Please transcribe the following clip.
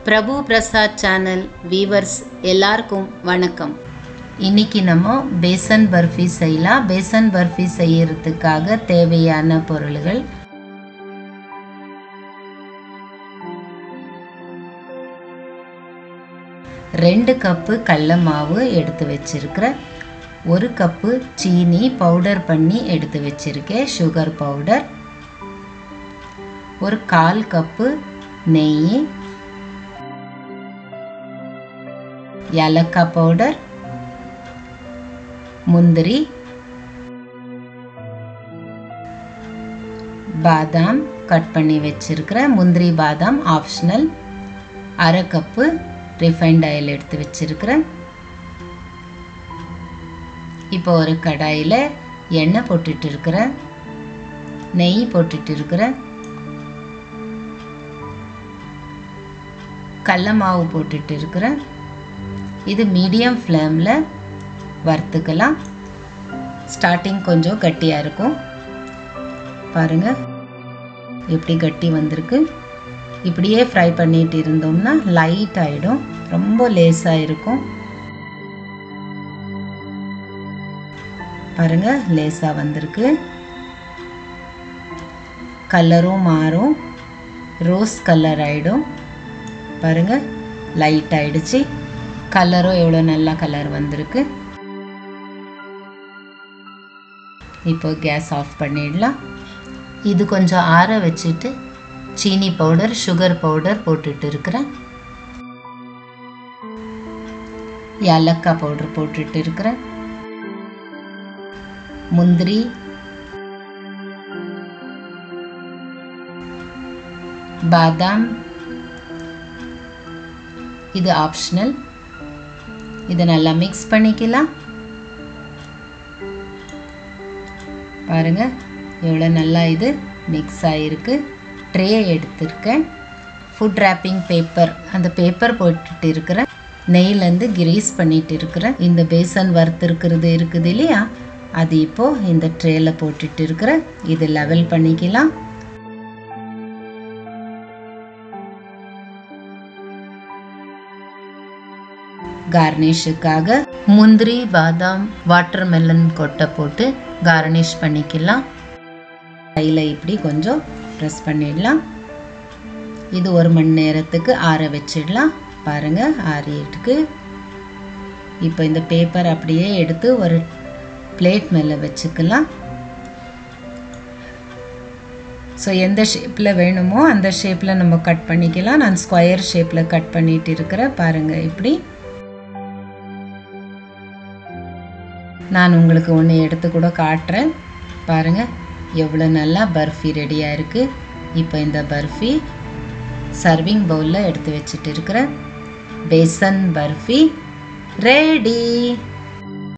பிரபு Prasad channel viewers எல்லாருக்கும் வணக்கம் இன்னைக்கு நம்ம பேசன் பர்ஃபி செய்யலாம் பேசன் பர்ஃபி செய்யறதுக்காக தேவையான பொருள்கள் ரெண்டு கப்பு கடல மாவு எடுத்து வச்சிருக்கிறேன் ஒரு கப்பு சீனி பவுடர் பண்ணி எடுத்து வச்சிருக்கேன் சுகர் பவுடர் ஒரு கால் கப்பு நெய் ஏலக்காய் பவுடர் முந்திரி பாதாம் கட் பண்ணி வச்சிருக்கிறேன் முந்திரி பாதாம் ஆப்ஷனல் அரை கப்பு ரிஃபைண்ட் ஆயில் எடுத்து வச்சிருக்கிறேன் இப்போ ஒரு கடாயில் எண்ணெய் போட்டுட்டு இருக்கிறேன் நெய் போட்டுட்டு இருக்கிறேன் கடல மாவு போட்டுட்டு இருக்கிறேன் இது மீடியம் ஃப்ளேமில் வறுத்துக்கலாம் ஸ்டார்டிங் கொஞ்சம் கட்டியாக இருக்கும் பாருங்கள் எப்படி கட்டி வந்திருக்கு இப்படியே ஃப்ரை பண்ணிட்டு இருந்தோம்னா லைட் ஆகிடும் ரொம்ப லேஸாக இருக்கும் பாருங்க லேஸாக வந்திருக்கு கலரும் மாறும் ரோஸ் கலர் ஆகிடும் பாருங்க லைட் ஆயிடுச்சு கலரும் எவ்வளோ நல்லா கலர் வந்திருக்கு இப்போ கேஸ் ஆஃப் பண்ணிடலாம் இது கொஞ்சம் ஆற வச்சுட்டு சீனி பவுடர் சுகர் பவுடர் போட்டுட்டு இருக்கிறேன் ஏலக்காய் பவுடர் போட்டுட்டு இருக்கிறேன் முந்திரி பாதாம் இது ஆப்ஷனல் இதை நல்லா மிக்ஸ் பண்ணிக்கலாம் பாருங்க எவ்வளோ நல்லா இது மிக்ஸ் ஆகிருக்கு ட்ரே எடுத்திருக்கேன் ஃபுட் ரேப்பிங் பேப்பர் அந்த பேப்பர் போட்டுட்டு இருக்கிறேன் நெய்லேருந்து கிரீஸ் பண்ணிட்டு இருக்கிறேன் இந்த பேசன் வறுத்துருக்கிறது இருக்குது இல்லையா அது இப்போ இந்த ட்ரேல போட்டுட்டு இருக்கிறேன் இது லெவல் பண்ணிக்கலாம் கார்னிஷுக்காக முந்திரி பாதாம் வாட்டர் மெலன் கொட்டை போட்டு கார்னிஷ் பண்ணிக்கலாம் கையில் இப்படி கொஞ்சம் ப்ரெஸ் பண்ணிடலாம் இது ஒரு மணி நேரத்துக்கு ஆற வச்சிடலாம் பாருங்கள் ஆறிட்டுக்கு இப்போ இந்த பேப்பர் அப்படியே எடுத்து ஒரு பிளேட் மேலே வச்சுக்கலாம் ஸோ எந்த ஷேப்பில் வேணுமோ அந்த ஷேப்பில் நம்ம கட் பண்ணிக்கலாம் நான் ஸ்கொயர் ஷேப்பில் கட் பண்ணிட்டு இருக்கிறேன் பாருங்கள் இப்படி நான் உங்களுக்கு ஒன்று எடுத்து கூட காட்டுறேன் பாருங்கள் எவ்வளோ நல்லா பர்ஃபி ரெடியாக இருக்குது இப்போ இந்த பர்ஃபி சர்விங் பவுலில் எடுத்து வச்சுட்டு இருக்கிறேன் பேசன் பர்ஃபி ரெடி